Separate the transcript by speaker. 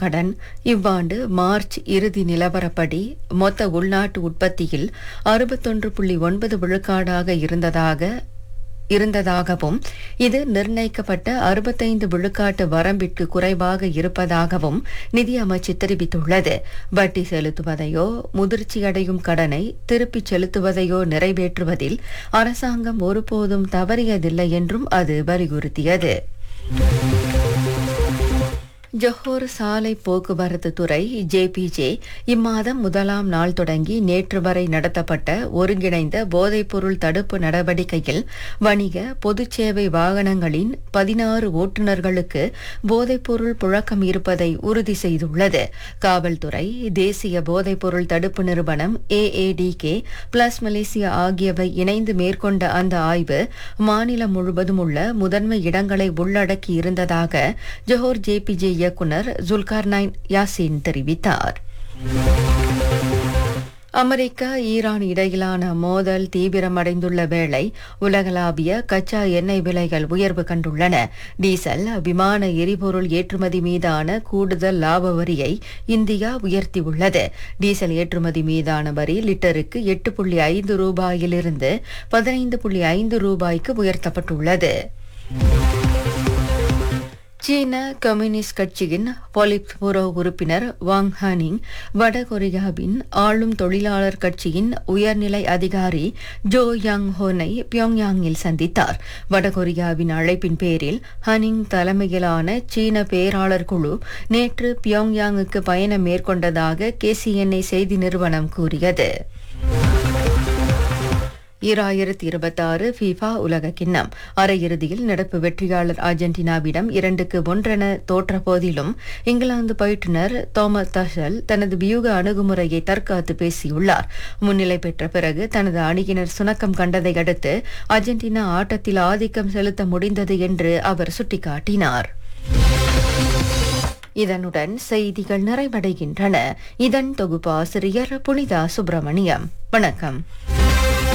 Speaker 1: கடன் இவ்வாண்டு மார்ச் இறுதி நிலவரப்படி மொத்த உள்நாட்டு உற்பத்தியில் அறுபத்தொன்று புள்ளி ஒன்பது விழுக்காடாக இருந்ததாக இருந்ததாகவும் இது நிர்ணயிக்கப்பட்ட அறுபத்தைந்து விழுக்காட்டு வரம்பிற்கு குறைவாக இருப்பதாகவும் நிதி அமைச்சு தெரிவித்துள்ளது வட்டி செலுத்துவதையோ முதிர்ச்சியடையும் கடனை திருப்பிச் செலுத்துவதையோ நிறைவேற்றுவதில் அரசாங்கம் ஒருபோதும் தவறியதில்லை என்றும் அது வலியுறுத்தியது ஜொஹோர் சாலை போக்குவரத்து துறை ஜேபிஜே இம்மாதம் முதலாம் நாள் தொடங்கி நேற்று வரை நடத்தப்பட்ட ஒருங்கிணைந்த போதைப்பொருள் தடுப்பு நடவடிக்கையில் வணிக பொதுச் சேவை வாகனங்களின் பதினாறு ஓட்டுநர்களுக்கு போதைப்பொருள் புழக்கம் இருப்பதை உறுதி செய்துள்ளது காவல்துறை தேசிய போதைப்பொருள் தடுப்பு நிறுவனம் ஏஏடிகே பிளஸ் மலேசியா ஆகியவை இணைந்து மேற்கொண்ட அந்த ஆய்வு மாநிலம் முழுவதும் உள்ள முதன்மை இடங்களை உள்ளடக்கி இருந்ததாக ஜொஹோர் ஜேபிஜே இயக்குனர் ஜுல்கார்னைன் யாசின் தெரிவித்தார் அமெரிக்கா ஈரான் இடையிலான மோதல் தீவிரமடைந்துள்ள வேளை உலகளாவிய கச்சா எண்ணெய் விலைகள் உயர்வு கண்டுள்ளன டீசல் விமான எரிபொருள் ஏற்றுமதி மீதான கூடுதல் லாப வரியை இந்தியா உயர்த்தியுள்ளது டீசல் ஏற்றுமதி மீதான வரி லிட்டருக்கு எட்டு புள்ளி ஐந்து ரூபாயிலிருந்து பதினைந்து புள்ளி ஐந்து ரூபாய்க்கு உயர்த்தப்பட்டுள்ளது சீன கம்யூனிஸ்ட் கட்சியின் பொலிட்புரோ உறுப்பினர் வாங் ஹனிங் வடகொரியாவின் ஆளும் தொழிலாளர் கட்சியின் உயர்நிலை அதிகாரி ஜோ யாங் ஹோனை பியோங்யாங்கில் சந்தித்தார் வடகொரியாவின் அழைப்பின் பேரில் ஹனிங் தலைமையிலான சீன பேராளர் குழு நேற்று பியோங்யாங்குக்கு பயணம் மேற்கொண்டதாக கேசிஎன்ஐ செய்தி நிறுவனம் கூறியது ஈராயிரத்தி இருபத்தாறு ஃபீஃபா உலக கிண்ணம் அரையிறுதியில் நடப்பு வெற்றியாளர் அர்ஜென்டினாவிடம் இரண்டுக்கு ஒன்றென தோற்ற போதிலும் இங்கிலாந்து பயிற்றுனர் தோமஸ் தஷல் தனது வியூக அணுகுமுறையை தற்காத்து பேசியுள்ளார் முன்னிலை பெற்ற பிறகு தனது அணியினர் சுணக்கம் கண்டதை அடுத்து அர்ஜென்டினா ஆட்டத்தில் ஆதிக்கம் செலுத்த முடிந்தது என்று அவர் சுட்டிக்காட்டினார் இதனுடன் செய்திகள் நிறைவடைகின்றன இதன் தொகுப்பாசிரியர் புனிதா சுப்பிரமணியம் வணக்கம்